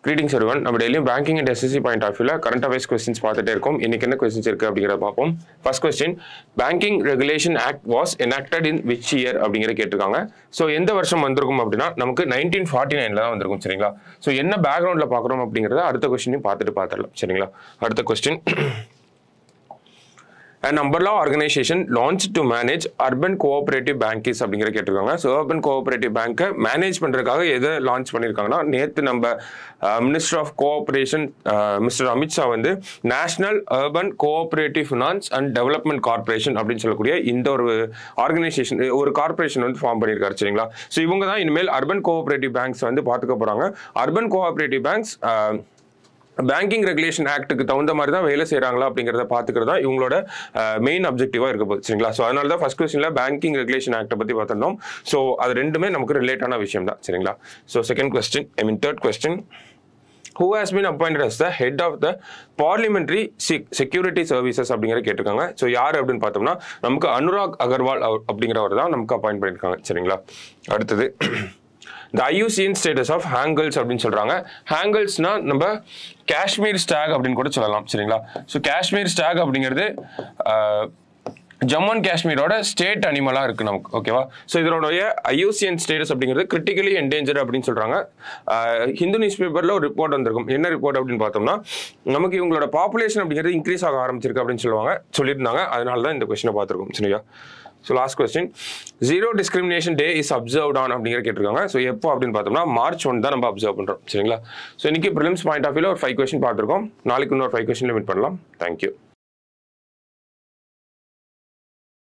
greetings ஒருவன் நம்ம டெய்லியும் banking and SSC point of வியூல கரண்ட் அஃபேர்ஸ் கொஸ்டின்ஸ் பார்த்துட்டே இருக்கோம் இன்னைக்கு என்ன கொஸ்டின்ஸ் இருக்கு அப்படிங்கிறத பார்ப்போம் first question banking regulation act was enacted in which year அப்படிங்கிற கேட்டிருக்காங்க ஸோ எந்த வருஷம் வந்திருக்கும் அப்படின்னா நமக்கு நைன்டீன் ஃபார்ட்டி நைனில் தான் வந்திருக்கும் சரிங்களா ஸோ என்ன பேக்ரவுண்டில் பார்க்குறோம் அப்படிங்கிறத அடுத்த கொஸ்டினையும் பார்த்துட்டு பார்த்துடலாம் சரிங்களா அடுத்த question and umbrella organisation launch to manage urban cooperative banks அப்படிங்கிற கேட்டிருக்காங்க ஸோ அர்பன் கோஆபரேட்டிவ் பேங்க்கை மேனேஜ் பண்ணுறதுக்காக எதை லான்ச் பண்ணியிருக்காங்கன்னா நேற்று நம்ம minister of cooperation mister Amit Shah வந்து national urban cooperative finance and development corporation அப்படின்னு சொல்லக்கூடிய இந்த ஒரு ஆர்கனைசேஷன் ஒரு கார்பரேஷன் வந்து ஃபார்ம் பண்ணியிருக்காரு சரிங்களா ஸோ இவங்க தான் இனிமேல் அர்பன் கோஆபரேட்டிவ் பேங்க்ஸ் வந்து பார்த்துக்க போகிறாங்க urban cooperative banks banking regulation ஆக்ட்டுக்கு தகுந்த மாதிரி தான் வேலை செய்கிறாங்களா அப்படிங்கிறத பார்த்துக்கிறது தான் இவங்களோட மெயின் அப்ஜெக்டிவாக இருக்க போகுது சரிங்களா ஸோ அதனால தான் ஃபர்ஸ்ட் கொஸ்டினில் பேங்கிங் ரெகுலேஷன் ஆக்ட்டை பற்றி பார்த்துருந்தோம் ஸோ அது ரெண்டுமே நமக்கு ரிலேட்டான விஷயம் தான் சரிங்களா so second question I mean third question who has been appointed as the head of the parliamentary Sec- security services அப்படிங்கிற கேட்டிருக்காங்க ஸோ யார் அப்படின்னு பார்த்தோம்னா நமக்கு அனுராக் அகர்வால் அவர் அப்படிங்கிறவர் தான் நமக்கு அப்பாயிண்ட் பண்ணியிருக்காங்க சரிங்களா அடுத்தது இந்த ஐயூசியன் ஸ்டேட்டஸ் ஆஃப் ஹேங்கல்ஸ் அப்படின்னு சொல்றாங்க ஹேங்கல்ஸ்னா நம்ம காஷ்மீர் ஸ்டாக் அப்படின்னு கூட சொல்லலாம் சரிங்களா ஸோ காஷ்மீர் ஸ்டாக் அப்படிங்கிறது ஆஹ், ஜம்மு அண்ட் காஷ்மீரோட ஸ்டேட் அனிமலாக இருக்குது நமக்கு ஓகேவா ஸோ இதனுடைய ஐயூசியன் ஸ்டேட்டஸ் அப்படிங்கிறது கிரிட்டிக்கலி என்டேஞ்சர் அப்படின்னு சொல்கிறாங்க ஹிந்து நியூஸ் பேப்பரில் ஒரு ரிப்போர்ட் வந்திருக்கும் என்ன ரிப்போர்ட் அப்படின்னு பார்த்தோம்னா நமக்கு இவங்களோட பாப்புலேஷன் அப்படிங்கிறது இன்க்ரீஸ் ஆக ஆரம்பிச்சிருக்கு அப்படின்னு சொல்லுவாங்க சொல்லியிருந்தாங்க அதனால தான் இந்த கொஸ்டினை பார்த்துருக்கோம் சரியா so last question zero discrimination day is observe on அப்படிங்கிற கேட்டிருக்காங்க ஸோ எப்போ அப்படின்னு பார்த்தோம்னா மார்ச் ஒன் தான் நம்ம அப்சர்வ் பண்ணுறோம் சரிங்களா ஸோ இன்னைக்கு ப்ரிலிம்ஸ் பாயிண்ட் ஆஃப் வியூல ஒரு ஃபைவ் கொஸ்டின் பார்த்துருக்கோம் நாளைக்கு இன்னொரு ஃபைவ் கொஸ்டின் மீட் பண்ணலாம் தேங்க்யூ